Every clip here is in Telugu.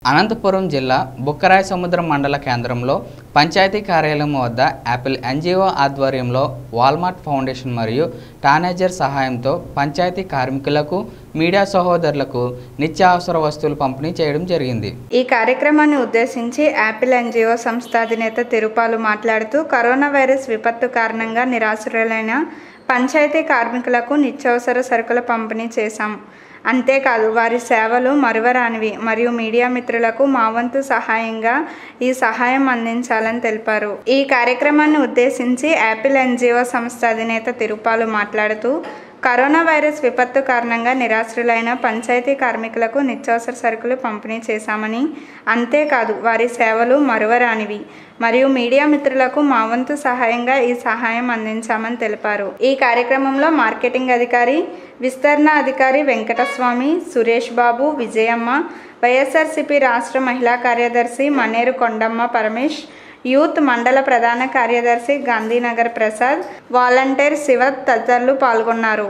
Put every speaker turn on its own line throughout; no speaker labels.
అనంతపురం జిల్లా బుక్కరాయ సముద్రం మండల కేంద్రంలో పంచాయతీ కార్యాలయం వద్ద యాపిల్ ఎన్జిఓ ఆధ్వర్యంలో వాల్మార్ట్ ఫౌండేషన్ మరియు టానేజర్ సహాయంతో పంచాయతీ కార్మికులకు మీడియా సహోదరులకు నిత్యావసర వస్తువులు పంపిణీ చేయడం జరిగింది
ఈ కార్యక్రమాన్ని ఉద్దేశించి యాపిల్ ఎన్జిఓ సంస్థ అధినేత తిరుపాలు మాట్లాడుతూ కరోనా వైరస్ విపత్తు కారణంగా నిరాశ్రులైన పంచాయతీ కార్మికులకు నిత్యావసర సరుకుల పంపిణీ చేశాం అంతేకాదు వారి సేవలు మరువరానివి మరియు మీడియా మిత్రులకు మా వంతు సహాయంగా ఈ సహాయం అందించాలని తెలిపారు ఈ కార్యక్రమాన్ని ఉద్దేశించి యాపిల్ ఎన్జిఓ సంస్థ అధినేత తిరుపాలు మాట్లాడుతూ కరోనా వైరస్ విపత్తు కారణంగా నిరాశ్రులైన పంచాయతీ కార్మికులకు నిత్యావసర సరుకులు పంపిణీ చేశామని అంతేకాదు వారి సేవలు మరువరానివి మరియు మీడియా మిత్రులకు మా వంతు సహాయంగా ఈ సహాయం అందించామని తెలిపారు ఈ కార్యక్రమంలో మార్కెటింగ్ అధికారి విస్తరణ అధికారి వెంకటస్వామి సురేష్ బాబు విజయమ్మ వైఎస్ఆర్సిపి రాష్ట్ర మహిళా కార్యదర్శి మన్నేరు కొండమ్మ పరమేష్ యూత్ మండల ప్రధాన కార్యదర్శి గాంధీనగర్ ప్రసాద్ వాలంటీర్ శివ తదితరులు పాల్గొన్నారు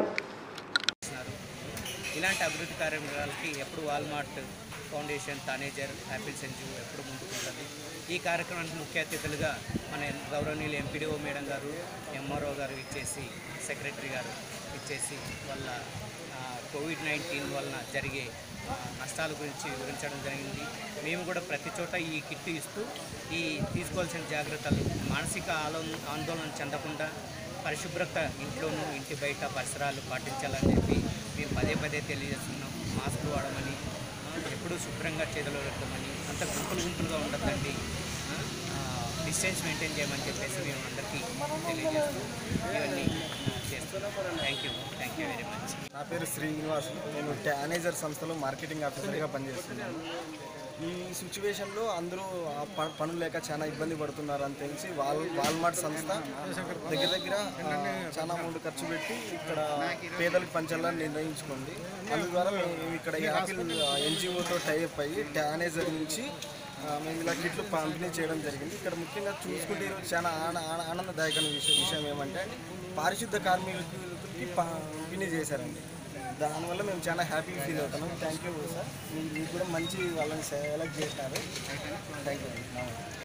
ఇలాంటి అభివృద్ధి కార్యక్రమాలకి ఎప్పుడు వాల్మార్ట్ ఫౌండేషన్ తానేజర్ యాపిల్ సెంచు ఎప్పుడు ముందుకుంటుంది ఈ కార్యక్రమానికి ముఖ్య అతిథులుగా మన గౌరవనీయులు ఎంపీడీఓ మేడం గారు ఎంఆర్ఓ గారు ఇచ్చేసి సెక్రటరీ గారు ఇచ్చేసి వాళ్ళ ఆ, కోవిడ్ నైన్టీన్ వలన జరిగే ఆ, నష్టాల గురించి వివరించడం జరిగింది మేము కూడా ప్రతి చోట ఈ కిట్ ఇస్తూ ఈ తీసుకోవాల్సిన జాగ్రత్తలు మానసిక ఆలో ఆందోళన చెందకుండా పరిశుభ్రత ఇంట్లోనూ ఇంటి బయట పరిసరాలు పాటించాలని చెప్పి మేము పదే పదే తెలియజేస్తున్నాం మాస్క్ వాడమని ఆ, ఎప్పుడూ శుభ్రంగా చేతులు పెట్టమని అంత గుంపులు గుంపులుగా ఉండద్దండి డిస్టెన్స్ మెయింటైన్ చేయమని చెప్పేసి మేము అందరికీ తెలియజేస్తూ ఇవన్నీ ఆ, చేస్తున్నాం thank you thank you very much
నా పేరు శ్రీనివాస్ నేను టానేజర్ సంస్థలో మార్కెటింగ్ ఆఫీసర్గా పనిచేస్తున్నాను ఈ సిచ్యువేషన్లో అందరూ ఆ ప- పనులు లేక చాలా ఇబ్బంది పడుతున్నారు అని తెలిసి వాల్ వాల్మార్ట్ సంస్థ దగ్గర దగ్గర ఆ, చాలా అమౌంట్ ఖర్చు పెట్టి ఇక్కడ పేదలకు పంచాలని నిర్ణయించుకుంది అందుద్వారా మేము ఇక్కడ యాపిల్ ఎన్జిఓతో టైప్ అయ్యి టానేజర్ నుంచి ఆ, మేము ఇలా కిట్లు పంపిణీ చేయడం జరిగింది ఇక్కడ ముఖ్యంగా చూసుకుంటే ఈరోజు చాలా ఆన ఆన- ఆనందదాయకమైన విషయం విషయం ఏమంటే పారిశుద్ధ కార్మికులకి పంపిణీ చేశారండి దానివల్ల మేము చాలా హ్యాపీగా ఫీల్ అవుతున్నాం థ్యాంక్ యూ సార్ మీరు మీకు కూడా మంచి వాళ్ళని సెలెక్ట్ చేశారు థ్యాంక్ యూ